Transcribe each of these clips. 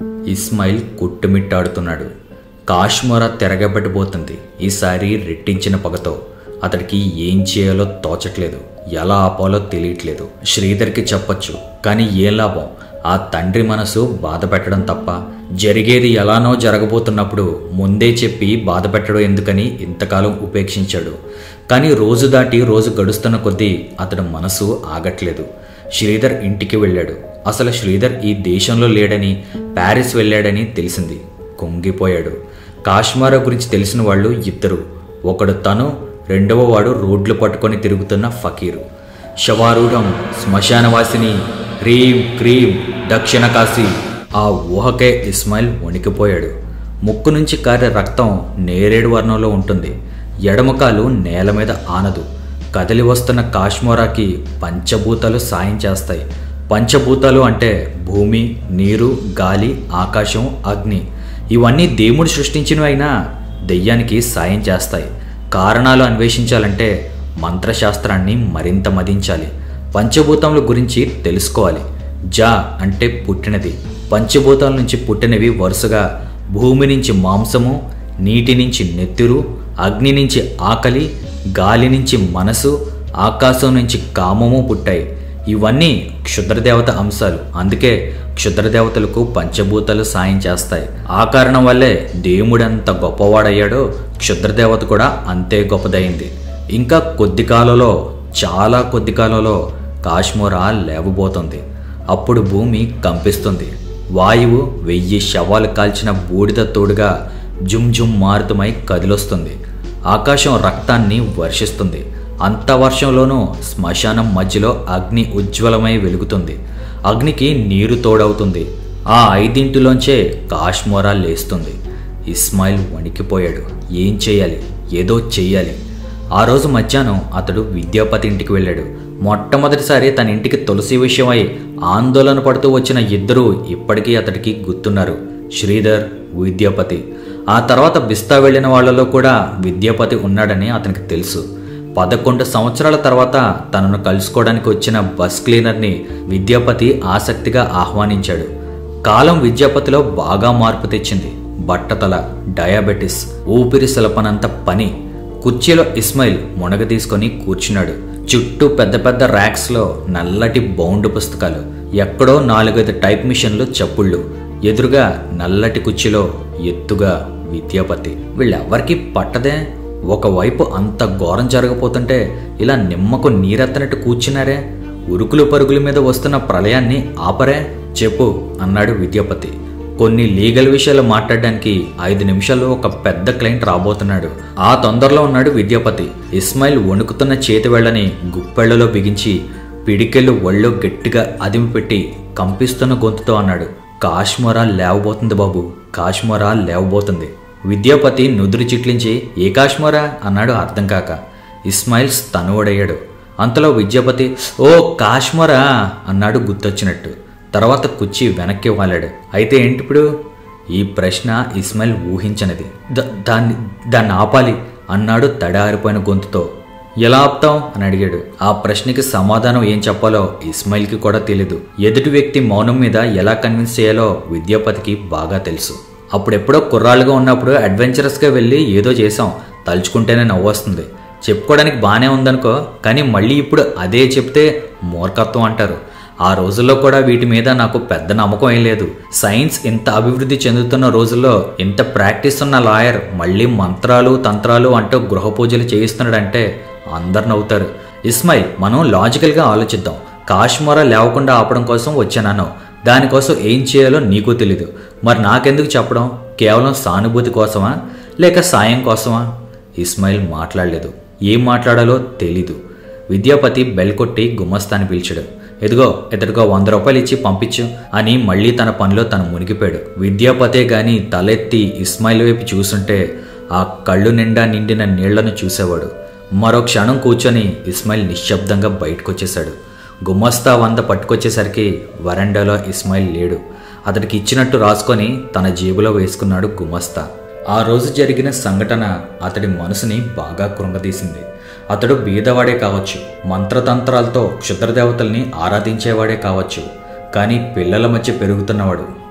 ఇస్మాయిల్ కొట్టుమిట్టాడుతున్నాడు కాశ్మోరా తిరగబడిపోతుంది ఈసారి రెట్టించిన పగతో అతడికి ఏం చేయాలో తోచట్లేదు ఎలా ఆపాలో తెలియట్లేదు శ్రీధర్కి చెప్పొచ్చు కానీ ఏం లాభం ఆ తండ్రి మనసు బాధ పెట్టడం తప్ప జరిగేది ఎలానో జరగబోతున్నప్పుడు ముందే చెప్పి బాధ పెట్టడం ఎందుకని ఇంతకాలం ఉపేక్షించాడు కానీ రోజు దాటి రోజు గడుస్తున్న కొద్దీ అతడి మనసు ఆగట్లేదు శ్రీధర్ ఇంటికి వెళ్ళాడు అసలు శ్రీధర్ ఈ దేశంలో లేడని ప్యారిస్ వెళ్ళాడని తెలిసింది కుంగిపోయాడు కాశ్మారా గురించి తెలిసిన వాళ్ళు ఇద్దరు ఒకడు తను రెండవ వాడు రోడ్లు పట్టుకొని తిరుగుతున్న ఫకీరు శవారూఢం శ్మశానవాసిని హ్రీం క్రీం దక్షిణ కాశీ ఆ ఊహకే ఇస్మాయిల్ వణికిపోయాడు ముక్కు నుంచి కారే రక్తం నేరేడు వర్ణంలో ఉంటుంది ఎడమకాలు నేల మీద ఆనదు కదిలి వస్తున్న కాశ్మోరాకి పంచభూతాలు సాయం చేస్తాయి పంచభూతాలు అంటే భూమి నీరు గాలి ఆకాశం అగ్ని ఇవన్నీ దేవుడు సృష్టించినవి అయినా దెయ్యానికి సాయం చేస్తాయి కారణాలు అన్వేషించాలంటే మంత్రశాస్త్రాన్ని మరింత మదించాలి పంచభూతముల గురించి తెలుసుకోవాలి జా అంటే పుట్టినది పంచభూతాల నుంచి పుట్టినవి వరుసగా భూమి నుంచి మాంసము నీటి నుంచి నెత్తురు అగ్ని నుంచి ఆకలి గాలి నుంచి మనసు ఆకాశం నుంచి కామము పుట్టాయి ఇవన్నీ క్షుద్రదేవత అంశాలు అందుకే క్షుద్రదేవతలకు పంచభూతాలు సాయం చేస్తాయి ఆ కారణం వల్లే దేవుడంత గొప్పవాడయ్యాడో క్షుద్రదేవత కూడా అంతే గొప్పదైంది ఇంకా కొద్ది కాలంలో చాలా కొద్ది కాలంలో కాశ్మోరా లేవబోతుంది అప్పుడు భూమి కంపిస్తుంది వాయువు వెయ్యి శవాలు కాల్చిన బూడిద తోడుగా జుమ్ జుమ్ మారుతమై కదిలొస్తుంది ఆకాశం రక్తాన్ని వర్షిస్తుంది అంత వర్షంలోనూ శ్మశానం మధ్యలో అగ్ని ఉజ్వలమై వెలుగుతుంది అగ్నికి నీరు తోడవుతుంది ఆ ఐదింటిలోంచే కాశ్మోరా లేస్తుంది ఇస్మాయిల్ వణికిపోయాడు ఏం చేయాలి ఏదో చెయ్యాలి ఆ రోజు మధ్యాహ్నం అతడు విద్యాపతి ఇంటికి వెళ్ళాడు మొట్టమొదటిసారి తన ఇంటికి తులసి విషయమై ఆందోళన పడుతూ వచ్చిన ఇద్దరూ ఇప్పటికీ అతడికి గుర్తున్నారు శ్రీధర్ విద్యాపతి ఆ తర్వాత బిస్తా వెళ్ళిన వాళ్ళలో కూడా విద్యాపతి ఉన్నాడని అతనికి తెలుసు పదకొండు సంవత్సరాల తర్వాత తనను కలుసుకోవడానికి వచ్చిన బస్ క్లీనర్ని విద్యాపతి ఆసక్తిగా ఆహ్వానించాడు కాలం విద్యాపతిలో బాగా మార్పు తెచ్చింది బట్టతల డయాబెటిస్ ఊపిరి సలపనంత పని కుర్చీలో ఇస్మాయిల్ మునగ తీసుకొని కూర్చున్నాడు చుట్టూ పెద్ద పెద్ద ర్యాక్స్లో నల్లటి బౌండ్ పుస్తకాలు ఎక్కడో నాలుగైదు టైప్ మిషన్లు చప్పుళ్ళు ఎదురుగా నల్లటి కుర్చీలో ఎత్తుగా విద్యాపతి వీళ్ళెవ్వరికీ పట్టదే ఒకవైపు అంత ఘోరం జరగపోతుంటే ఇలా నిమ్మకు నీరెత్తనట్టు కూర్చున్నారే ఉరుకులు పరుగుల మీద వస్తున్న ప్రళయాన్ని ఆపరే చెప్పు అన్నాడు విద్యాపతి కొన్ని లీగల్ విషయాలు మాట్లాడడానికి ఐదు నిమిషాల్లో ఒక పెద్ద క్లయింట్ రాబోతున్నాడు ఆ తొందరలో ఉన్నాడు విద్యాపతి ఇస్మాయిల్ వణుకుతున్న చేతి వేళ్ళని గుప్పెళ్లలో బిగించి పిడికెళ్ళు ఒళ్ళో గట్టిగా అదిమి పెట్టి కంపిస్తున్న గొంతుతో అన్నాడు కాశ్మోరా లేవబోతుంది బాబు కాశ్మోరా లేవబోతుంది విద్యాపతి నుదురు చిట్లించి ఏ కాశ్మోరా అన్నాడు అర్థం కాక ఇస్మాయిల్ స్తనువుడయ్యాడు అంతలో విద్యాపతి ఓ కాశ్మోరా అన్నాడు గుర్తొచ్చినట్టు తర్వాత కుర్చీ వెనక్కి వాలాడు అయితే ఏంటిప్పుడు ఈ ప్రశ్న ఇస్మాయిల్ ఊహించనిది ద- దాన్ని దాన్ని ఆపాలి అన్నాడు తడారిపోయిన గొంతుతో ఎలా ఆపుతాం అని అడిగాడు ఆ ప్రశ్నకి సమాధానం ఏం చెప్పాలో ఇస్మాయిల్కి కూడా తెలీదు ఎదుటి వ్యక్తి మౌనం మీద ఎలా కన్విన్స్ చేయాలో విద్యాపతికి బాగా తెలుసు అప్పుడెప్పుడో కుర్రాళ్ళుగా ఉన్నప్పుడు అడ్వెంచరస్గా వెళ్ళి ఏదో చేసాం తలుచుకుంటేనే నవ్వు వస్తుంది చెప్పుకోవడానికి బాగానే ఉందనుకో కానీ మళ్ళీ ఇప్పుడు అదే చెప్తే మూర్ఖత్వం అంటారు ఆ రోజుల్లో కూడా వీటి మీద నాకు పెద్ద నమ్మకం ఏం లేదు సైన్స్ ఇంత అభివృద్ధి చెందుతున్న రోజుల్లో ఇంత ప్రాక్టీస్ ఉన్న లాయర్ మళ్ళీ మంత్రాలు తంత్రాలు అంటూ గృహ పూజలు చేయిస్తున్నాడంటే అందరు నవ్వుతారు ఇస్మాయిల్ మనం లాజికల్గా ఆలోచిద్దాం కాశ్మోరా లేవకుండా ఆపడం కోసం వచ్చానను దానికోసం ఏం చేయాలో నీకు తెలీదు మరి నాకెందుకు చెప్పడం కేవలం సానుభూతి కోసమా లేక సాయం కోసమా ఇస్మాయిల్ మాట్లాడలేదు ఏం మాట్లాడాలో తెలీదు విద్యాపతి బెల్ కొట్టి గుమస్తాని పిలిచాడు ఎదుగో ఇతడికో వంద రూపాయలు ఇచ్చి పంపించు అని మళ్ళీ తన పనిలో తను మునిగిపోయాడు విద్యాపతే గాని తలెత్తి ఇస్మాయిల్ వైపు చూసుంటే ఆ కళ్ళు నిండా నిండిన నీళ్లను చూసేవాడు మరో క్షణం కూర్చొని ఇస్మాయిల్ నిశ్శబ్దంగా బయటకొచ్చేశాడు గుమస్తా వంద పట్టుకొచ్చేసరికి వరండాలో ఇస్మాయిల్ లేడు అతడికి ఇచ్చినట్టు రాసుకొని తన జేబులో వేసుకున్నాడు గుమస్తా ఆ రోజు జరిగిన సంఘటన అతడి మనసుని బాగా కృంగదీసింది అతడు బీదవాడే కావచ్చు మంత్రతంత్రాలతో క్షుద్రదేవతల్ని ఆరాధించేవాడే కావచ్చు కానీ పిల్లల మధ్య పెరుగుతున్నవాడు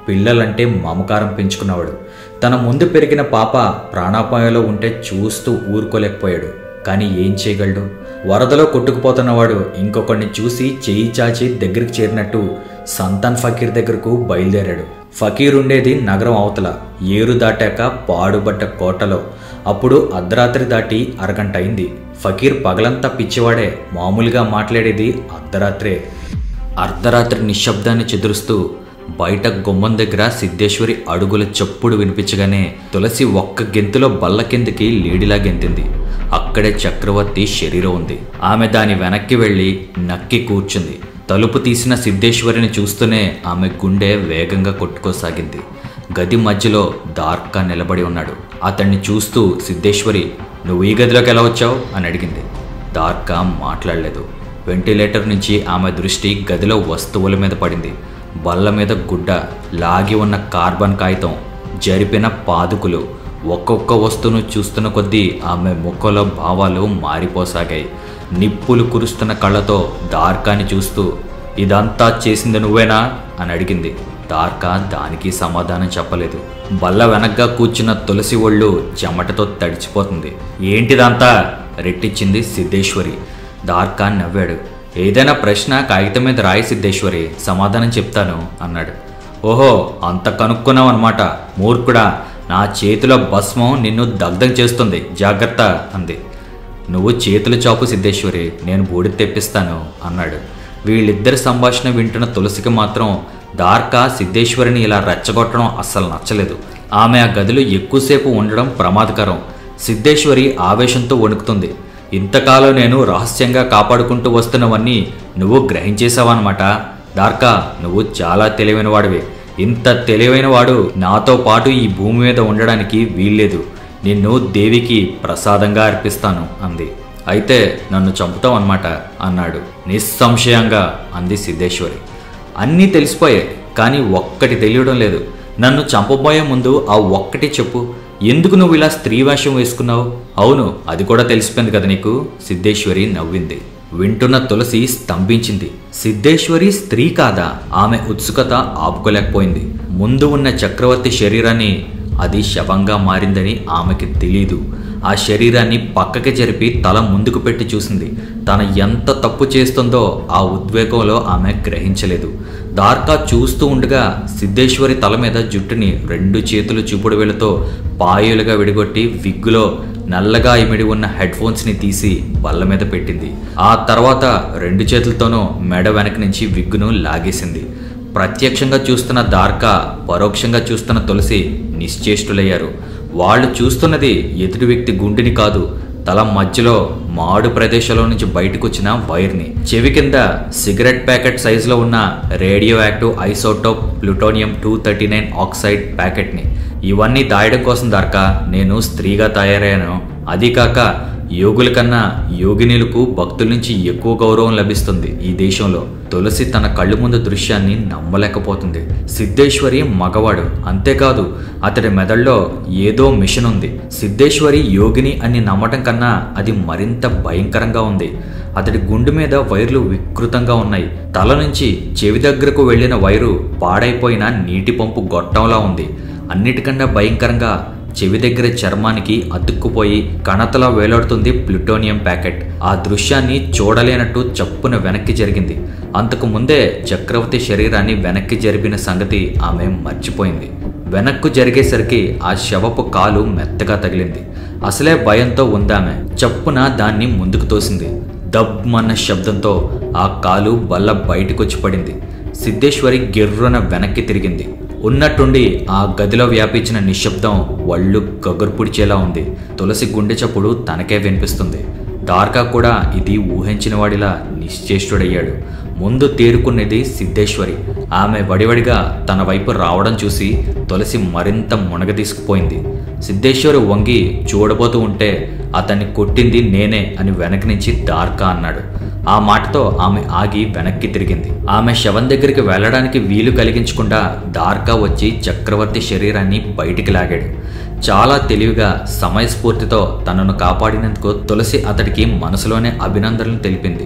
పిల్లలంటే మమకారం పెంచుకున్నవాడు తన ముందు పెరిగిన పాప ప్రాణాపాయంలో ఉంటే చూస్తూ ఊరుకోలేకపోయాడు కానీ ఏం చేయగలడు వరదలో కొట్టుకుపోతున్నవాడు ఇంకొకడిని చూసి చేయి చాచి దగ్గరికి చేరినట్టు సంతాన్ ఫకీర్ దగ్గరకు బయలుదేరాడు ఫకీర్ ఉండేది నగరం అవతల ఏరు దాటాక పాడుబడ్డ కోటలో అప్పుడు అర్ధరాత్రి దాటి అరగంట అయింది ఫకీర్ పగలంతా పిచ్చివాడే మామూలుగా మాట్లాడేది అర్ధరాత్రే అర్ధరాత్రి నిశ్శబ్దాన్ని చెదురుస్తూ బయట గుమ్మం దగ్గర సిద్ధేశ్వరి అడుగుల చప్పుడు వినిపించగానే తులసి ఒక్క గెంతులో బల్ల కిందకి లేడిలా గెంతింది అక్కడే చక్రవర్తి శరీరం ఉంది ఆమె దాని వెనక్కి వెళ్ళి నక్కి కూర్చుంది తలుపు తీసిన సిద్ధేశ్వరిని చూస్తూనే ఆమె గుండె వేగంగా కొట్టుకోసాగింది గది మధ్యలో దార్కా నిలబడి ఉన్నాడు అతన్ని చూస్తూ సిద్ధేశ్వరి నువ్వు ఈ గదిలోకి ఎలా వచ్చావు అని అడిగింది దార్కా మాట్లాడలేదు వెంటిలేటర్ నుంచి ఆమె దృష్టి గదిలో వస్తువుల మీద పడింది బల్ల మీద గుడ్డ లాగి ఉన్న కార్బన్ కాగితం జరిపిన పాదుకులు ఒక్కొక్క వస్తువును చూస్తున్న కొద్దీ ఆమె ముఖంలో భావాలు మారిపోసాగాయి నిప్పులు కురుస్తున్న కళ్ళతో దార్కాని చూస్తూ ఇదంతా చేసింది నువ్వేనా అని అడిగింది దార్కా దానికి సమాధానం చెప్పలేదు బల్ల వెనగ్గా కూర్చున్న తులసి ఒళ్ళు చెమటతో తడిచిపోతుంది ఏంటిదంతా రెట్టించింది సిద్ధేశ్వరి దార్కా నవ్వాడు ఏదైనా ప్రశ్న కాగితం మీద రాయి సిద్ధేశ్వరి సమాధానం చెప్తాను అన్నాడు ఓహో అంత కనుక్కున్నావు అనమాట మూర్ఖుడా నా చేతిలో భస్మం నిన్ను దగ్ధం చేస్తుంది జాగ్రత్త అంది నువ్వు చేతులు చాపు సిద్ధేశ్వరి నేను బూడి తెప్పిస్తాను అన్నాడు వీళ్ళిద్దరి సంభాషణ వింటున్న తులసికి మాత్రం దార్కా సిద్ధేశ్వరిని ఇలా రెచ్చగొట్టడం అస్సలు నచ్చలేదు ఆమె ఆ గదిలో ఎక్కువసేపు ఉండడం ప్రమాదకరం సిద్ధేశ్వరి ఆవేశంతో వణుకుతుంది ఇంతకాలం నేను రహస్యంగా కాపాడుకుంటూ వస్తున్నవన్నీ నువ్వు గ్రహించేశావన్నమాట దార్కా నువ్వు చాలా తెలివైన వాడివి ఇంత తెలివైన వాడు నాతో పాటు ఈ భూమి మీద ఉండడానికి వీల్లేదు నిన్ను దేవికి ప్రసాదంగా అర్పిస్తాను అంది అయితే నన్ను చంపుతావు అన్నమాట అన్నాడు నిస్సంశయంగా అంది సిద్ధేశ్వరి అన్నీ తెలిసిపోయాయి కానీ ఒక్కటి తెలియడం లేదు నన్ను చంపబోయే ముందు ఆ ఒక్కటి చెప్పు ఎందుకు నువ్వు ఇలా స్త్రీ వేషం వేసుకున్నావు అవును అది కూడా తెలిసిపోయింది కదా నీకు సిద్ధేశ్వరి నవ్వింది వింటున్న తులసి స్తంభించింది సిద్ధేశ్వరి స్త్రీ కాదా ఆమె ఉత్సుకత ఆపుకోలేకపోయింది ముందు ఉన్న చక్రవర్తి శరీరాన్ని అది శవంగా మారిందని ఆమెకి తెలీదు ఆ శరీరాన్ని పక్కకి జరిపి తల ముందుకు పెట్టి చూసింది తన ఎంత తప్పు చేస్తుందో ఆ ఉద్వేగంలో ఆమె గ్రహించలేదు దార్కా చూస్తూ ఉండగా సిద్ధేశ్వరి తల మీద జుట్టుని రెండు చేతులు చూపుడు వేలతో పాయులుగా విడిగొట్టి విగ్గులో నల్లగా ఇమిడి ఉన్న హెడ్ ఫోన్స్ని తీసి బల్ల మీద పెట్టింది ఆ తర్వాత రెండు చేతులతోనూ మెడ వెనక నుంచి విగ్గును లాగేసింది ప్రత్యక్షంగా చూస్తున్న దార్కా పరోక్షంగా చూస్తున్న తులసి నిశ్చేష్టులయ్యారు వాళ్ళు చూస్తున్నది ఎదుటి వ్యక్తి గుండెని కాదు తల మధ్యలో మాడు ప్రదేశంలో నుంచి బయటకు వచ్చిన వైర్ని చెవి కింద సిగరెట్ ప్యాకెట్ సైజులో ఉన్న radioactive isotope plutonium two thirty nine oxide ప్యాకెట్ని ఇవన్నీ దాయడం కోసం దరక నేను స్త్రీగా తయారయ్యాను అది కాక యోగుల కన్నా యోగినులకు భక్తుల నుంచి ఎక్కువ గౌరవం లభిస్తుంది ఈ దేశంలో తులసి తన కళ్ళు ముందు దృశ్యాన్ని నమ్మలేకపోతుంది సిద్ధేశ్వరి మగవాడు అంతేకాదు అతడి మెదడులో ఏదో మిషన్ ఉంది సిద్ధేశ్వరి యోగిని అని నమ్మటం కన్నా అది మరింత భయంకరంగా ఉంది అతడి గుండె మీద వైర్లు వికృతంగా ఉన్నాయి తల నుంచి చెవి దగ్గరకు వెళ్ళిన వైరు పాడైపోయిన నీటి పంపు గొట్టంలా ఉంది అన్నిటికన్నా భయంకరంగా చెవి దగ్గర చర్మానికి అతుక్కుపోయి కణతలా వేలాడుతుంది ప్లూటోనియం ప్యాకెట్ ఆ దృశ్యాన్ని చూడలేనట్టు చప్పున వెనక్కి జరిగింది అంతకు ముందే చక్రవర్తి శరీరాన్ని వెనక్కి జరిపిన సంగతి ఆమె మర్చిపోయింది వెనక్కు జరిగేసరికి ఆ శవపు కాలు మెత్తగా తగిలింది అసలే భయంతో ఉందామె చప్పున దాన్ని ముందుకు తోసింది దబ్బన్న శబ్దంతో ఆ కాలు బల్ల బయటకొచ్చి పడింది సిద్ధేశ్వరి గిర్రున వెనక్కి తిరిగింది ఉన్నట్టుండి ఆ గదిలో వ్యాపించిన నిశ్శబ్దం ఒళ్ళు గగుర్పుడిచేలా ఉంది తులసి గుండె చప్పుడు తనకే వినిపిస్తుంది దార్కా కూడా ఇది ఊహించిన వాడిలా నిశ్చేష్టుడయ్యాడు ముందు తేరుకునేది సిద్ధేశ్వరి ఆమె వడివడిగా తన వైపు రావడం చూసి తులసి మరింత మునగ తీసుకుపోయింది సిద్ధేశ్వరి వంగి చూడబోతూ ఉంటే అతన్ని కొట్టింది నేనే అని వెనక నుంచి దార్కా అన్నాడు ఆ మాటతో ఆమె ఆగి వెనక్కి తిరిగింది ఆమె శవం దగ్గరికి వెళ్ళడానికి వీలు కలిగించకుండా దార్కా వచ్చి చక్రవర్తి శరీరాన్ని బయటికి లాగాడు చాలా తెలివిగా సమయస్ఫూర్తితో తనను కాపాడినందుకు తులసి అతడికి మనసులోనే అభినందనలు తెలిపింది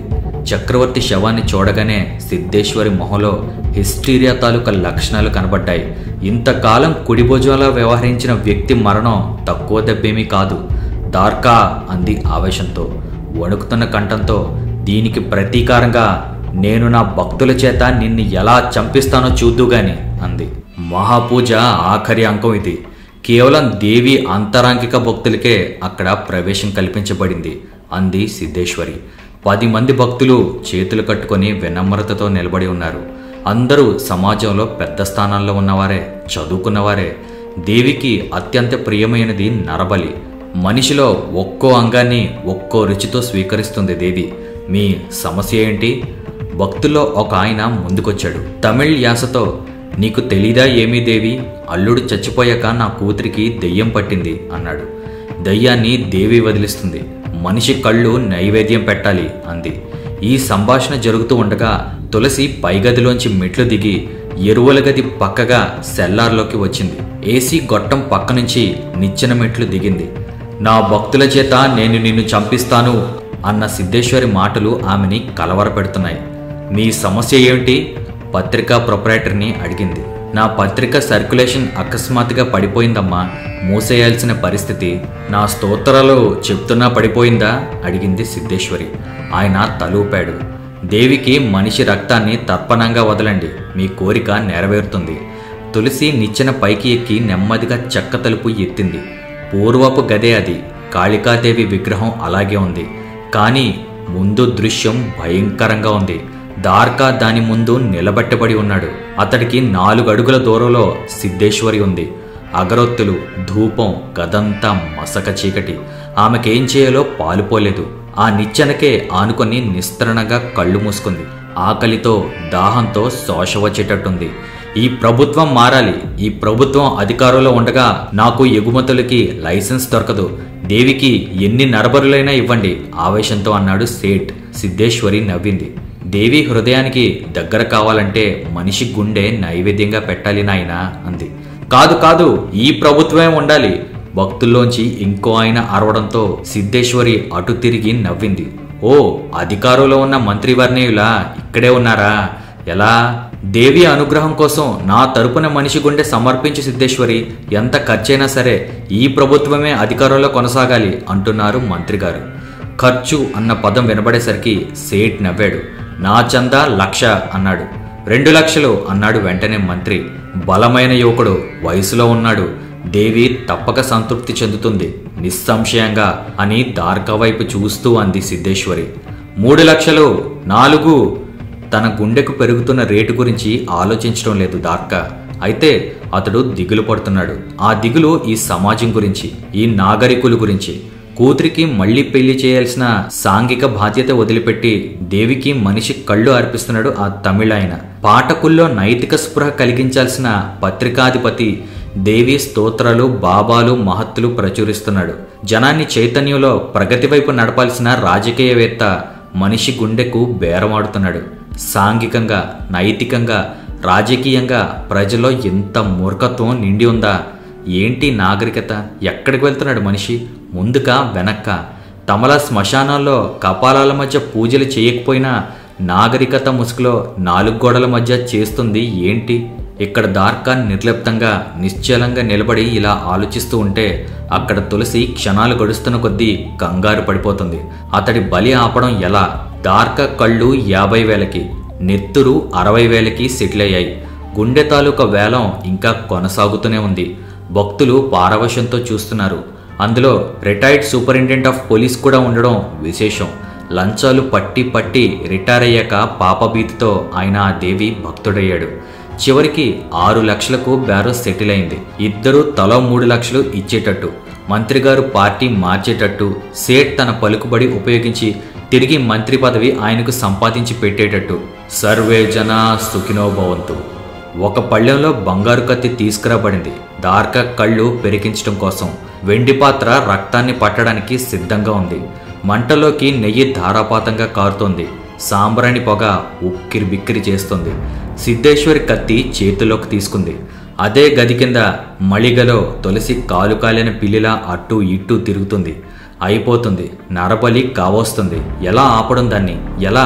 చక్రవర్తి శవాన్ని చూడగానే సిద్ధేశ్వరి మొహంలో హిస్టీరియా తాలూకా లక్షణాలు కనబడ్డాయి ఇంతకాలం కుడిభుజంలా వ్యవహరించిన వ్యక్తి మరణం తక్కువ దెబ్బేమీ కాదు దార్కా అంది ఆవేశంతో వణుకుతున్న కంఠంతో దీనికి ప్రతీకారంగా నేను నా భక్తుల చేత నిన్ను ఎలా చంపిస్తానో చూద్దుగాని అంది మహాపూజ ఆఖరి అంకం ఇది కేవలం దేవి అంతరాంగిక భక్తులకే అక్కడ ప్రవేశం కల్పించబడింది అంది సిద్ధేశ్వరి పది మంది భక్తులు చేతులు కట్టుకొని వినమ్రతతో నిలబడి ఉన్నారు అందరూ సమాజంలో పెద్ద స్థానాల్లో ఉన్నవారే చదువుకున్నవారే దేవికి అత్యంత ప్రియమైనది నరబలి మనిషిలో ఒక్కో అంగాన్ని ఒక్కో రుచితో స్వీకరిస్తుంది దేవి మీ సమస్య ఏంటి భక్తుల్లో ఒక ఆయన ముందుకొచ్చాడు తమిళ్ యాసతో నీకు తెలీదా ఏమీ దేవి అల్లుడు చచ్చిపోయాక నా కూతురికి దెయ్యం పట్టింది అన్నాడు దయ్యాన్ని దేవి వదిలిస్తుంది మనిషి కళ్ళు నైవేద్యం పెట్టాలి అంది ఈ సంభాషణ జరుగుతూ ఉండగా తులసి పైగదిలోంచి మెట్లు దిగి ఎరువుల గది పక్కగా సెల్లార్లోకి వచ్చింది ఏసీ గొట్టం పక్క నుంచి నిచ్చెన మెట్లు దిగింది నా భక్తుల చేత నేను నిన్ను చంపిస్తాను అన్న సిద్ధేశ్వరి మాటలు ఆమెని కలవరపెడుతున్నాయి మీ సమస్య ఏమిటి పత్రికా ప్రొపరేటర్ని అడిగింది నా పత్రిక సర్క్యులేషన్ అకస్మాత్తుగా పడిపోయిందమ్మా మూసేయాల్సిన పరిస్థితి నా స్తోత్రాలు చెప్తున్నా పడిపోయిందా అడిగింది సిద్ధేశ్వరి ఆయన తలూపాడు దేవికి మనిషి రక్తాన్ని తర్పణంగా వదలండి మీ కోరిక నెరవేరుతుంది తులసి నిచ్చెన పైకి ఎక్కి నెమ్మదిగా చెక్క తలుపు ఎత్తింది పూర్వపు గదే అది కాళికాదేవి విగ్రహం అలాగే ఉంది కానీ ముందు దృశ్యం భయంకరంగా ఉంది దార్కా దాని ముందు నిలబెట్టబడి ఉన్నాడు అతడికి నాలుగు అడుగుల దూరంలో సిద్ధేశ్వరి ఉంది అగరొత్తులు ధూపం గదంతా మసక చీకటి ఆమెకేం చేయాలో పాలుపోలేదు ఆ నిచ్చెనకే ఆనుకొని నిస్త్రణగా కళ్ళు మూసుకుంది ఆకలితో దాహంతో శోష వచ్చేటట్టుంది ఈ ప్రభుత్వం మారాలి ఈ ప్రభుత్వం అధికారంలో ఉండగా నాకు ఎగుమతులకి లైసెన్స్ దొరకదు దేవికి ఎన్ని నరబరులైనా ఇవ్వండి ఆవేశంతో అన్నాడు సేట్ సిద్ధేశ్వరి నవ్వింది దేవి హృదయానికి దగ్గర కావాలంటే మనిషి గుండె నైవేద్యంగా పెట్టాలి నాయనా అంది కాదు కాదు ఈ ప్రభుత్వమే ఉండాలి భక్తుల్లోంచి ఇంకో ఆయన అరవడంతో సిద్ధేశ్వరి అటు తిరిగి నవ్వింది ఓ అధికారంలో ఉన్న మంత్రివర్ణీయులా ఇక్కడే ఉన్నారా ఎలా దేవి అనుగ్రహం కోసం నా తరపున మనిషి గుండె సమర్పించి సిద్ధేశ్వరి ఎంత ఖర్చైనా సరే ఈ ప్రభుత్వమే అధికారంలో కొనసాగాలి అంటున్నారు మంత్రి గారు ఖర్చు అన్న పదం వినబడేసరికి సేట్ నవ్వాడు నా చందా లక్ష అన్నాడు రెండు లక్షలు అన్నాడు వెంటనే మంత్రి బలమైన యువకుడు వయసులో ఉన్నాడు దేవి తప్పక సంతృప్తి చెందుతుంది నిస్సంశయంగా అని దార్కా వైపు చూస్తూ అంది సిద్ధేశ్వరి మూడు లక్షలు నాలుగు తన గుండెకు పెరుగుతున్న రేటు గురించి ఆలోచించడం లేదు దార్కా అయితే అతడు దిగులు పడుతున్నాడు ఆ దిగులు ఈ సమాజం గురించి ఈ నాగరికుల గురించి కూతురికి మళ్ళీ పెళ్లి చేయాల్సిన సాంఘిక బాధ్యత వదిలిపెట్టి దేవికి మనిషి కళ్ళు అర్పిస్తున్నాడు ఆ తమిళాయన పాఠకుల్లో నైతిక స్పృహ కలిగించాల్సిన పత్రికాధిపతి దేవి స్తోత్రాలు బాబాలు మహత్తులు ప్రచురిస్తున్నాడు జనాన్ని చైతన్యంలో ప్రగతి వైపు నడపాల్సిన రాజకీయవేత్త మనిషి గుండెకు బేరమాడుతున్నాడు సాంఘికంగా నైతికంగా రాజకీయంగా ప్రజల్లో ఎంత మూర్ఖత్వం నిండి ఉందా ఏంటి నాగరికత ఎక్కడికి వెళ్తున్నాడు మనిషి ముందుక వెనక్క తమలా శ్మశానాల్లో కపాలాల మధ్య పూజలు చేయకపోయినా నాగరికత ముసుగులో నాలుగు గోడల మధ్య చేస్తుంది ఏంటి ఇక్కడ దార్కాన్ నిర్లిప్తంగా నిశ్చలంగా నిలబడి ఇలా ఆలోచిస్తూ ఉంటే అక్కడ తులసి క్షణాలు గడుస్తున్న కొద్దీ కంగారు పడిపోతుంది అతడి బలి ఆపడం ఎలా దార్క కళ్ళు యాభై వేలకి నెత్తురు అరవై వేలకి సెటిల్ అయ్యాయి గుండె తాలూకా వేలం ఇంకా కొనసాగుతూనే ఉంది భక్తులు పారవశంతో చూస్తున్నారు అందులో రిటైర్డ్ సూపరింటెండెంట్ ఆఫ్ పోలీస్ కూడా ఉండడం విశేషం లంచాలు పట్టి పట్టి రిటైర్ అయ్యాక పాపభీతితో ఆయన ఆ దేవి భక్తుడయ్యాడు చివరికి ఆరు లక్షలకు బ్యారో సెటిల్ అయింది ఇద్దరు తలో మూడు లక్షలు ఇచ్చేటట్టు మంత్రిగారు పార్టీ మార్చేటట్టు సేట్ తన పలుకుబడి ఉపయోగించి తిరిగి మంత్రి పదవి ఆయనకు సంపాదించి పెట్టేటట్టు సర్వే జన సుఖినో భవంతు ఒక పళ్ళెంలో బంగారు కత్తి తీసుకురాబడింది దార్క కళ్ళు పెరికించడం కోసం వెండి పాత్ర రక్తాన్ని పట్టడానికి సిద్ధంగా ఉంది మంటలోకి నెయ్యి ధారాపాతంగా కారుతోంది సాంబ్రాణి పొగ ఉక్కిరి బిక్కిరి చేస్తుంది సిద్ధేశ్వరి కత్తి చేతిలోకి తీసుకుంది అదే గది కింద మళిగలో తులసి కాలు కాలిన పిల్లిలా అటు ఇటు తిరుగుతుంది అయిపోతుంది నరబలి కావస్తుంది ఎలా ఆపడం దాన్ని ఎలా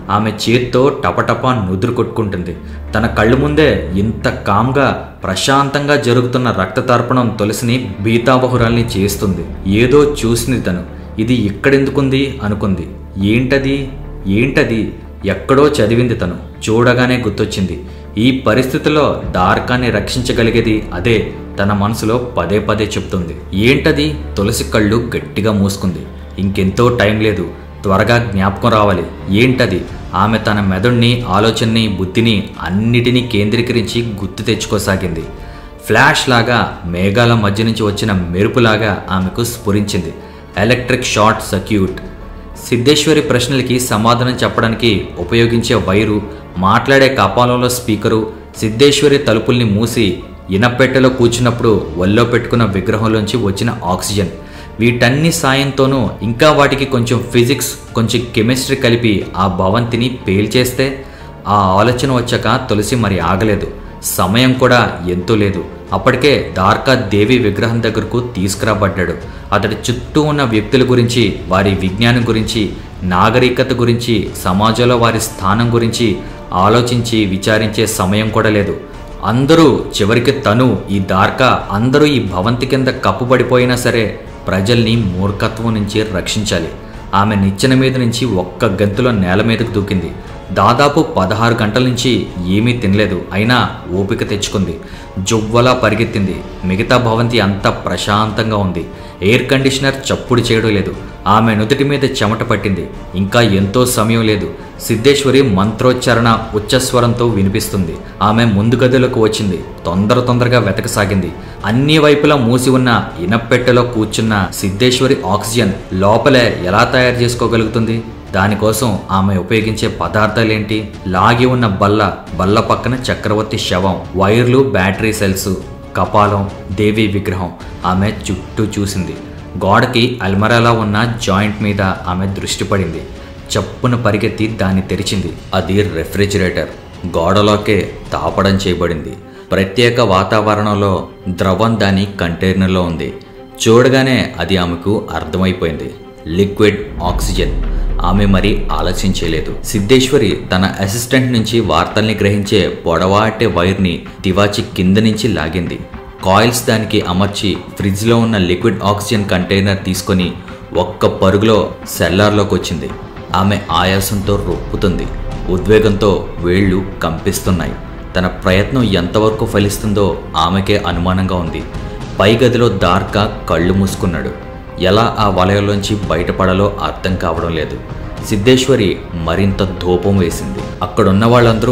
ఆమె చేత్తో టపటపా నుదురు కొట్టుకుంటుంది తన కళ్ళు ముందే ఇంత కామ్గా ప్రశాంతంగా జరుగుతున్న రక్త తర్పణం తులసిని బీతాబహురాల్ని చేస్తుంది ఏదో చూసింది తను ఇది ఇక్కడెందుకుంది అనుకుంది ఏంటది ఏంటది ఎక్కడో చదివింది తను చూడగానే గుర్తొచ్చింది ఈ పరిస్థితిలో దార్కాన్ని రక్షించగలిగేది అదే తన మనసులో పదే పదే చెప్తుంది ఏంటది తులసి కళ్ళు గట్టిగా మూసుకుంది ఇంకెంతో టైం లేదు త్వరగా జ్ఞాపకం రావాలి ఏంటది ఆమె తన మెదడుని ఆలోచనని బుద్ధిని అన్నిటినీ కేంద్రీకరించి గుర్తు తెచ్చుకోసాగింది ఫ్లాష్ లాగా మేఘాల మధ్య నుంచి వచ్చిన మెరుపులాగా ఆమెకు స్ఫురించింది ఎలక్ట్రిక్ షార్ట్ సర్క్యూట్ సిద్ధేశ్వరి ప్రశ్నలకి సమాధానం చెప్పడానికి ఉపయోగించే వైరు మాట్లాడే కపాలంలో స్పీకరు సిద్ధేశ్వరి తలుపుల్ని మూసి ఇనపెట్టెలో కూర్చున్నప్పుడు ఒళ్ళో పెట్టుకున్న విగ్రహంలోంచి వచ్చిన ఆక్సిజన్ వీటన్ని సాయంతోనూ ఇంకా వాటికి కొంచెం ఫిజిక్స్ కొంచెం కెమిస్ట్రీ కలిపి ఆ భవంతిని పేల్చేస్తే ఆ ఆలోచన వచ్చాక తులసి మరి ఆగలేదు సమయం కూడా ఎంతో లేదు అప్పటికే దార్కా దేవి విగ్రహం దగ్గరకు తీసుకురాబడ్డాడు అతడి చుట్టూ ఉన్న వ్యక్తుల గురించి వారి విజ్ఞానం గురించి నాగరికత గురించి సమాజంలో వారి స్థానం గురించి ఆలోచించి విచారించే సమయం కూడా లేదు అందరూ చివరికి తను ఈ దార్కా అందరూ ఈ భవంతి కింద కప్పుబడిపోయినా సరే ప్రజల్ని మూర్ఖత్వం నుంచి రక్షించాలి ఆమె నిచ్చెన మీద నుంచి ఒక్క గంతులో నేల మీదకు దూకింది దాదాపు పదహారు గంటల నుంచి ఏమీ తినలేదు అయినా ఓపిక తెచ్చుకుంది జువ్వలా పరిగెత్తింది మిగతా భవంతి అంతా ప్రశాంతంగా ఉంది ఎయిర్ కండిషనర్ చప్పుడు చేయడం లేదు ఆమె నుదుటి మీద చెమట పట్టింది ఇంకా ఎంతో సమయం లేదు సిద్ధేశ్వరి మంత్రోచ్చారణ ఉచ్చస్వరంతో వినిపిస్తుంది ఆమె ముందు గదిలోకి వచ్చింది తొందర తొందరగా వెతకసాగింది అన్ని వైపులా మూసి ఉన్న ఇనప్పెట్టెలో కూర్చున్న సిద్ధేశ్వరి ఆక్సిజన్ లోపలే ఎలా తయారు చేసుకోగలుగుతుంది దానికోసం ఆమె ఉపయోగించే పదార్థాలేంటి లాగి ఉన్న బల్ల బల్ల పక్కన చక్రవర్తి శవం వైర్లు బ్యాటరీ సెల్స్ కపాలం దేవి విగ్రహం ఆమె చుట్టూ చూసింది గోడకి అల్మరాలా ఉన్న జాయింట్ మీద ఆమె దృష్టి పడింది చప్పున పరిగెత్తి దాన్ని తెరిచింది అది రెఫ్రిజిరేటర్ గోడలోకే తాపడం చేయబడింది ప్రత్యేక వాతావరణంలో ద్రవం దాని కంటైనర్లో ఉంది చూడగానే అది ఆమెకు అర్థమైపోయింది లిక్విడ్ ఆక్సిజన్ ఆమె మరి ఆలోచించలేదు సిద్ధేశ్వరి తన అసిస్టెంట్ నుంచి వార్తల్ని గ్రహించే పొడవాటి వైర్ని తివాచి కింద నుంచి లాగింది కాయిల్స్ దానికి అమర్చి ఫ్రిడ్జ్లో ఉన్న లిక్విడ్ ఆక్సిజన్ కంటైనర్ తీసుకొని ఒక్క పరుగులో సెల్లార్లోకి వచ్చింది ఆమె ఆయాసంతో రొప్పుతుంది ఉద్వేగంతో వేళ్ళు కంపిస్తున్నాయి తన ప్రయత్నం ఎంతవరకు ఫలిస్తుందో ఆమెకే అనుమానంగా ఉంది పై గదిలో దార్కా కళ్ళు మూసుకున్నాడు ఎలా ఆ వలయంలోంచి బయటపడాలో అర్థం కావడం లేదు సిద్ధేశ్వరి మరింత ధూపం వేసింది అక్కడున్న వాళ్ళందరూ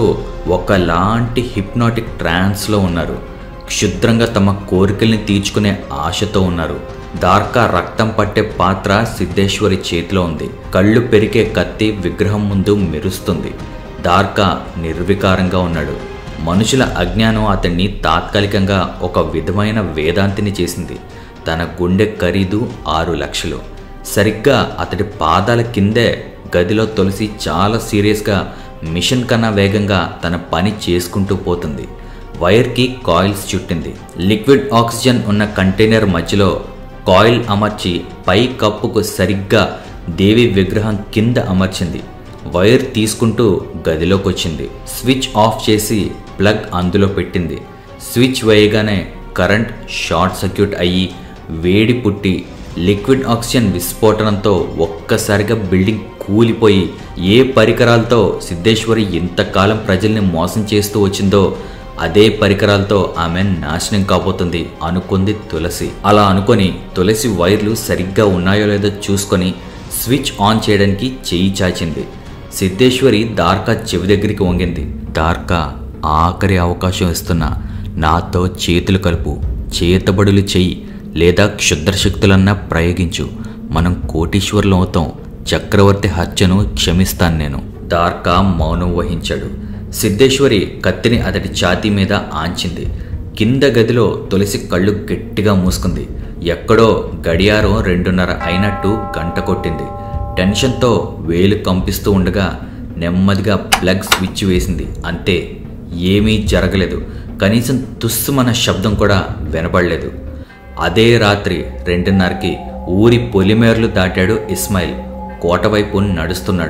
ఒకలాంటి హిప్నాటిక్ ట్రాన్స్లో ఉన్నారు క్షుద్రంగా తమ కోరికల్ని తీర్చుకునే ఆశతో ఉన్నారు దార్కా రక్తం పట్టే పాత్ర సిద్ధేశ్వరి చేతిలో ఉంది కళ్ళు పెరిగే కత్తి విగ్రహం ముందు మెరుస్తుంది దార్కా నిర్వికారంగా ఉన్నాడు మనుషుల అజ్ఞానం అతన్ని తాత్కాలికంగా ఒక విధమైన వేదాంతిని చేసింది తన గుండె ఖరీదు ఆరు లక్షలు సరిగ్గా అతడి పాదాల కిందే గదిలో తులసి చాలా సీరియస్గా మిషన్ కన్నా వేగంగా తన పని చేసుకుంటూ పోతుంది వైర్కి కాయిల్స్ చుట్టింది లిక్విడ్ ఆక్సిజన్ ఉన్న కంటైనర్ మధ్యలో కాయిల్ అమర్చి పై కప్పుకు సరిగ్గా దేవి విగ్రహం కింద అమర్చింది వైర్ తీసుకుంటూ గదిలోకి వచ్చింది స్విచ్ ఆఫ్ చేసి ప్లగ్ అందులో పెట్టింది స్విచ్ వేయగానే కరెంట్ షార్ట్ సర్క్యూట్ అయ్యి వేడి పుట్టి లిక్విడ్ ఆక్సిజన్ విస్ఫోటనంతో ఒక్కసారిగా బిల్డింగ్ కూలిపోయి ఏ పరికరాలతో సిద్ధేశ్వరి ఇంతకాలం ప్రజల్ని మోసం చేస్తూ వచ్చిందో అదే పరికరాలతో ఆమె నాశనం కాబోతుంది అనుకుంది తులసి అలా అనుకొని తులసి వైర్లు సరిగ్గా ఉన్నాయో లేదో చూసుకొని స్విచ్ ఆన్ చేయడానికి చెయ్యి చాచింది సిద్ధేశ్వరి దార్కా చెవి దగ్గరికి వంగింది దార్కా ఆఖరి అవకాశం ఇస్తున్నా నాతో చేతులు కలుపు చేతబడులు చెయ్యి లేదా క్షుద్రశక్తులన్నా ప్రయోగించు మనం కోటీశ్వరులు అవుతాం చక్రవర్తి హత్యను క్షమిస్తాను నేను దార్కా మౌనం వహించాడు సిద్ధేశ్వరి కత్తిని అతడి ఛాతీ మీద ఆంచింది కింద గదిలో తులసి కళ్ళు గట్టిగా మూసుకుంది ఎక్కడో గడియారం రెండున్నర అయినట్టు గంట కొట్టింది టెన్షన్తో వేలు కంపిస్తూ ఉండగా నెమ్మదిగా ప్లగ్ స్విచ్ వేసింది అంతే ఏమీ జరగలేదు కనీసం తుస్సుమన్న శబ్దం కూడా వినపడలేదు అదే రాత్రి రెండున్నరకి ఊరి పొలిమేర్లు దాటాడు ఇస్మాయిల్ కోట వైపు నడుస్తున్నాడు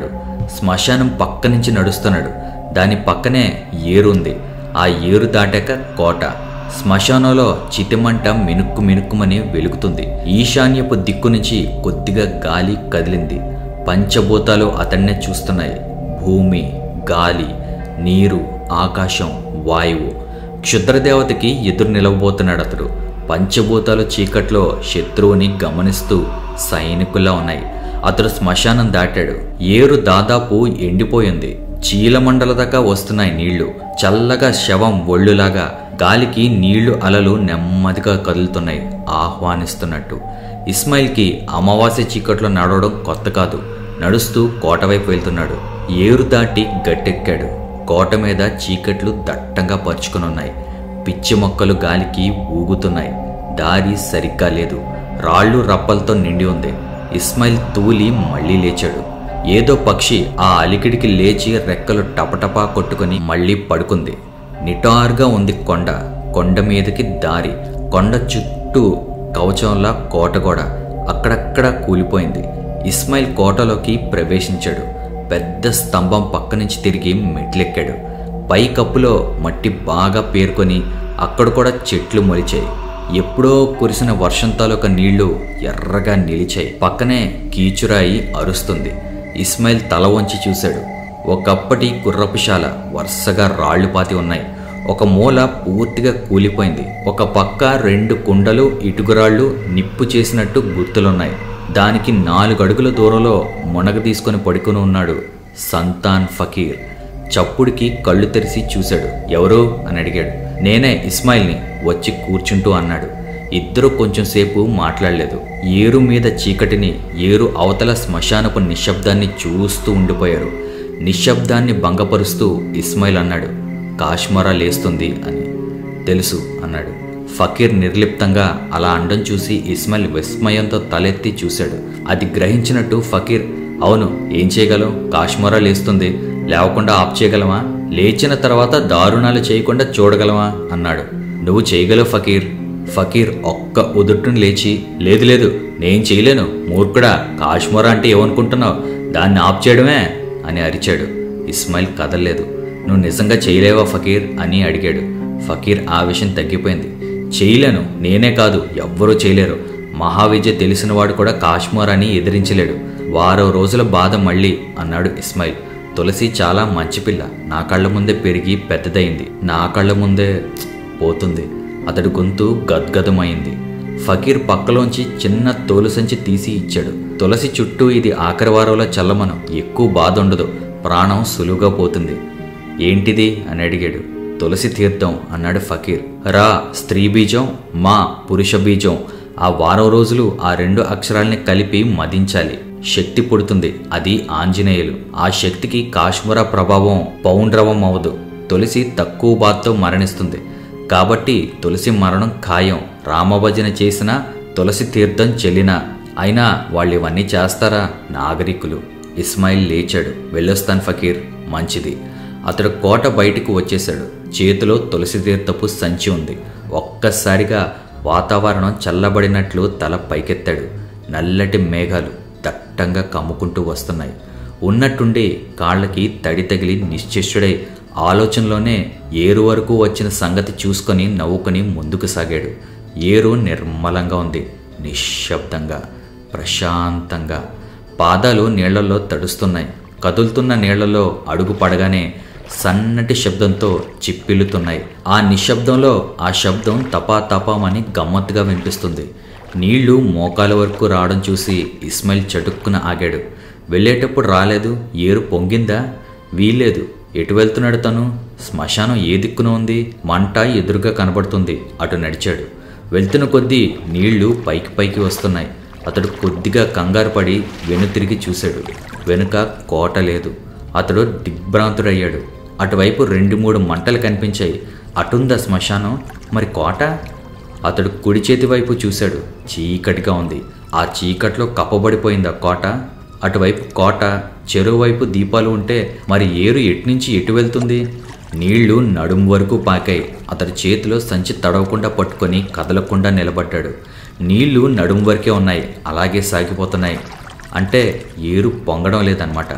శ్మశానం పక్క నుంచి నడుస్తున్నాడు దాని పక్కనే ఏరు ఉంది ఆ ఏరు దాటాక కోట శ్మశానంలో చితిమంట మినుక్కు మినుక్కుమని వెలుగుతుంది ఈశాన్యపు దిక్కు నుంచి కొద్దిగా గాలి కదిలింది పంచభూతాలు అతన్నే చూస్తున్నాయి భూమి గాలి నీరు ఆకాశం వాయువు క్షుద్రదేవతకి ఎదురు నిలవబోతున్నాడు అతడు పంచభూతాలు చీకట్లో శత్రువుని గమనిస్తూ సైనికుల్లా ఉన్నాయి అతడు శ్మశానం దాటాడు ఏరు దాదాపు ఎండిపోయింది చీలమండల దాకా వస్తున్నాయి నీళ్లు చల్లగా శవం ఒళ్ళులాగా గాలికి నీళ్లు అలలు నెమ్మదిగా కదులుతున్నాయి ఆహ్వానిస్తున్నట్టు ఇస్మాయిల్కి అమావాస్య చీకట్లో నడవడం కొత్త కాదు నడుస్తూ కోట వైపు వెళ్తున్నాడు ఏరు దాటి గట్టెక్కాడు కోట మీద చీకట్లు దట్టంగా పరుచుకుని ఉన్నాయి పిచ్చి మొక్కలు గాలికి ఊగుతున్నాయి దారి సరిగ్గా లేదు రాళ్ళు రప్పలతో నిండి ఉంది ఇస్మాయిల్ తూలి మళ్ళీ లేచాడు ఏదో పక్షి ఆ అలికిడికి లేచి రెక్కలు టపటపా కొట్టుకుని మళ్ళీ పడుకుంది నిటారుగా ఉంది కొండ కొండ మీదకి దారి కొండ చుట్టూ కవచంలా కోట కూడా అక్కడక్కడ కూలిపోయింది ఇస్మాయిల్ కోటలోకి ప్రవేశించాడు పెద్ద స్తంభం పక్క నుంచి తిరిగి మెట్లెక్కాడు పై కప్పులో మట్టి బాగా పేర్కొని అక్కడ కూడా చెట్లు మొలిచాయి ఎప్పుడో కురిసిన వర్షం తాలూకా నీళ్లు ఎర్రగా నిలిచాయి పక్కనే కీచురాయి అరుస్తుంది ఇస్మాయిల్ తల వంచి చూశాడు ఒకప్పటి గుర్రపుశాల వరుసగా రాళ్లు పాతి ఉన్నాయి ఒక మూల పూర్తిగా కూలిపోయింది ఒక పక్క రెండు కుండలు ఇటుకురాళ్ళు నిప్పు చేసినట్టు గుర్తులున్నాయి దానికి నాలుగు అడుగుల దూరంలో మునగ తీసుకొని పడుకుని ఉన్నాడు సంతాన్ ఫకీర్ చప్పుడికి కళ్ళు తెరిచి చూశాడు ఎవరు అని అడిగాడు నేనే ఇస్మాయిల్ని వచ్చి కూర్చుంటూ అన్నాడు ఇద్దరు కొంచెం సేపు మాట్లాడలేదు ఏరు మీద చీకటిని ఏరు అవతల శ్మశానపు నిశ్శబ్దాన్ని చూస్తూ ఉండిపోయారు నిశ్శబ్దాన్ని భంగపరుస్తూ ఇస్మాయిల్ అన్నాడు కాశ్మరా లేస్తుంది అని తెలుసు అన్నాడు ఫకీర్ నిర్లిప్తంగా అలా అండం చూసి ఇస్మాయిల్ విస్మయంతో తలెత్తి చూశాడు అది గ్రహించినట్టు ఫకీర్ అవును ఏం చేయగలం కాశ్మరా లేస్తుంది లేవకుండా ఆప్ చేయగలమా లేచిన తర్వాత దారుణాలు చేయకుండా చూడగలమా అన్నాడు నువ్వు చేయగలవు ఫకీర్ ఫకీర్ ఒక్క ఉదుట్టును లేచి లేదు లేదు నేను చేయలేను మూర్ఖుడా కాశ్మరా అంటే ఏమనుకుంటున్నావు దాన్ని ఆప్ చేయడమే అని అరిచాడు ఇస్మాయిల్ కదలలేదు నువ్వు నిజంగా చేయలేవా ఫకీర్ అని అడిగాడు ఫకీర్ ఆ విషయం తగ్గిపోయింది చేయలేను నేనే కాదు ఎవ్వరూ చేయలేరు మహావిద్య తెలిసినవాడు కూడా కాశ్మీర్ అని ఎదిరించలేడు వారం రోజుల బాధ మళ్ళీ అన్నాడు ఇస్మాయిల్ తులసి చాలా మంచి పిల్ల నా కళ్ళ ముందే పెరిగి పెద్దదయింది నా కళ్ళ ముందే "ప్చ్" పోతుంది అతడి గొంతు గద్గదమైంది ఫకీర్ పక్కలోంచి చిన్న తోలు సంచి తీసి ఇచ్చాడు తులసి చుట్టూ ఇది ఆఖరి వారంలో చల్లమను ఎక్కువ బాధ ఉండదు ప్రాణం సులువుగా పోతుంది ఏంటిది అని అడిగాడు తులసి తీర్థం అన్నాడు ఫకీర్ రా స్త్రీ బీజం మా పురుష బీజం ఆ వారం రోజులు ఆ రెండు అక్షరాల్ని కలిపి మదించాలి శక్తి పుడుతుంది అది ఆంజనేయులు ఆ శక్తికి కాశ్మీర ప్రభావం పౌండ్రవం అవదు తులసి తక్కువ బాధతో మరణిస్తుంది కాబట్టి తులసి మరణం ఖాయం రామభజన చేసినా తులసి తీర్థం చెల్లినా అయినా వాళ్ళు ఇవన్నీ చేస్తారా నాగరికులు ఇస్మాయిల్ లేచాడు వెళ్ళొస్తాను ఫకీర్ మంచిది అతడు కోట బయటికి వచ్చేశాడు చేతిలో తులసి తీర్థపు సంచి ఉంది ఒక్కసారిగా వాతావరణం చల్లబడినట్లు తల పైకెత్తాడు నల్లటి మేఘాలు దట్టంగా కమ్ముకుంటూ వస్తున్నాయి ఉన్నట్టుండి కాళ్ళకి తడి తగిలి నిశ్చేష్యుడై ఆలోచనలోనే ఏరు వరకు వచ్చిన సంగతి చూసుకొని నవ్వుకొని ముందుకు సాగాడు ఏరు నిర్మలంగా ఉంది నిశ్శబ్దంగా ప్రశాంతంగా పాదాలు నీళ్లలో తడుస్తున్నాయి కదులుతున్న నీళ్లలో అడుగు పడగానే సన్నటి శబ్దంతో చిప్పిల్లుతున్నాయి ఆ నిశ్శబ్దంలో ఆ శబ్దం తపా తపామని గమ్మత్తుగా వినిపిస్తుంది నీళ్లు మోకాల వరకు రావడం చూసి ఇస్మాయిల్ చటుక్కున ఆగాడు వెళ్ళేటప్పుడు రాలేదు ఏరు పొంగిందా వీల్లేదు ఎటు వెళ్తున్నాడు తను శ్మశానం ఏ దిక్కున ఉంది మంట ఎదురుగా కనబడుతుంది అటు నడిచాడు వెళ్తున్న కొద్దీ నీళ్లు పైకి పైకి వస్తున్నాయి అతడు కొద్దిగా కంగారు పడి వెనుతిరిగి చూశాడు వెనుక కోట లేదు అతడు దిగ్భ్రాంతుడయ్యాడు అటువైపు రెండు మూడు మంటలు కనిపించాయి అటుందా శ్మశానం మరి కోట అతడు కుడి చేతి వైపు చూశాడు చీకటిగా ఉంది ఆ చీకట్లో కప్పబడిపోయింది ఆ కోట అటువైపు కోట చెరువు వైపు దీపాలు ఉంటే మరి ఏరు ఎట్నుంచి ఎటు వెళ్తుంది నీళ్లు నడుం వరకు పాకాయి అతడి చేతిలో సంచి తడవకుండా పట్టుకొని కదలకుండా నిలబడ్డాడు నీళ్లు నడుం వరకే ఉన్నాయి అలాగే సాగిపోతున్నాయి అంటే ఏరు పొంగడం లేదన్నమాట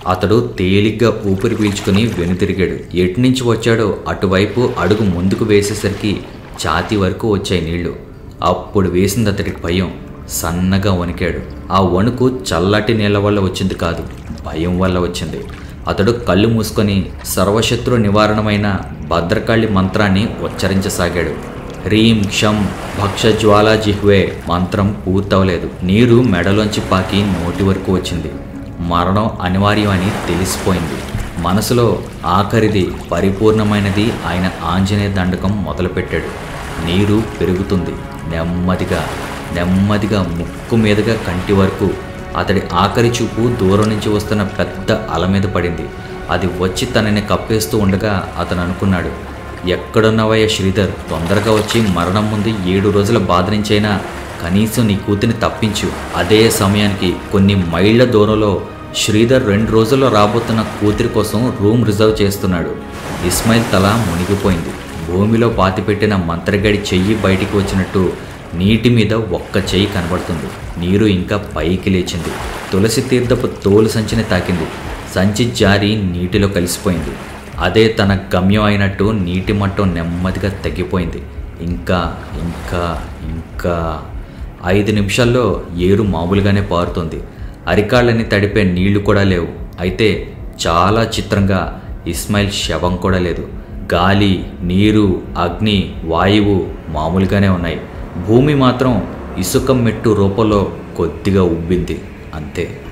అతడు తేలిగ్గా ఊపిరి పీల్చుకుని వెనుతిరిగాడు ఎటు నుంచి వచ్చాడో అటువైపు అడుగు ముందుకు వేసేసరికి ఛాతీ వరకు వచ్చాయి నీళ్లు అప్పుడు వేసింది అతడికి భయం సన్నగా వణికాడు ఆ వణుకు చల్లటి నీళ్ళ వల్ల వచ్చింది కాదు భయం వల్ల వచ్చింది అతడు కళ్ళు మూసుకొని సర్వశత్రు నివారణమైన భద్రకాళి మంత్రాన్ని ఉచ్చరించసాగాడు హ్రీం క్షం భక్షజ్వాలా జిహ్వే మంత్రం పూర్తవలేదు నీరు మెడలోంచి పాకి నోటి వరకు వచ్చింది మరణం అనివార్యమని తెలిసిపోయింది మనసులో ఆఖరిది పరిపూర్ణమైనది ఆయన ఆంజనేయ దండకం మొదలుపెట్టాడు నీరు పెరుగుతుంది నెమ్మదిగా నెమ్మదిగా ముక్కు మీదుగా కంటి వరకు అతడి ఆఖరి చూపు దూరం నుంచి వస్తున్న పెద్ద అల మీద పడింది అది వచ్చి తనని కప్పేస్తూ ఉండగా అతను అనుకున్నాడు ఎక్కడున్నావయ్య శ్రీధర్ తొందరగా వచ్చి మరణం ముందు ఏడు రోజుల బాధ నుంచైనా కనీసం నీ కూతుని తప్పించు అదే సమయానికి కొన్ని మైళ్ళ దూరంలో శ్రీధర్ రెండు రోజుల్లో రాబోతున్న కూతురి కోసం రూమ్ రిజర్వ్ చేస్తున్నాడు ఇస్మాయిల్ తల మునిగిపోయింది భూమిలో పాతిపెట్టిన మంత్రగడి చెయ్యి బయటికి వచ్చినట్టు నీటి మీద ఒక్క చెయ్యి కనబడుతుంది నీరు ఇంకా పైకి లేచింది తులసి తీర్థపు తోలు సంచిని తాకింది సంచి జారి నీటిలో కలిసిపోయింది అదే తన గమ్యం అయినట్టు నీటి మట్టం నెమ్మదిగా తగ్గిపోయింది ఇంకా ఇంకా ఇంకా ఐదు నిమిషాల్లో ఏరు మామూలుగానే పారుతుంది అరికాళ్ళని తడిపే నీళ్లు కూడా లేవు అయితే చాలా చిత్రంగా ఇస్మాయిల్ శవం కూడా లేదు గాలి నీరు అగ్ని వాయువు మామూలుగానే ఉన్నాయి భూమి మాత్రం ఇసుక మెట్టు రూపంలో కొద్దిగా ఉబ్బింది అంతే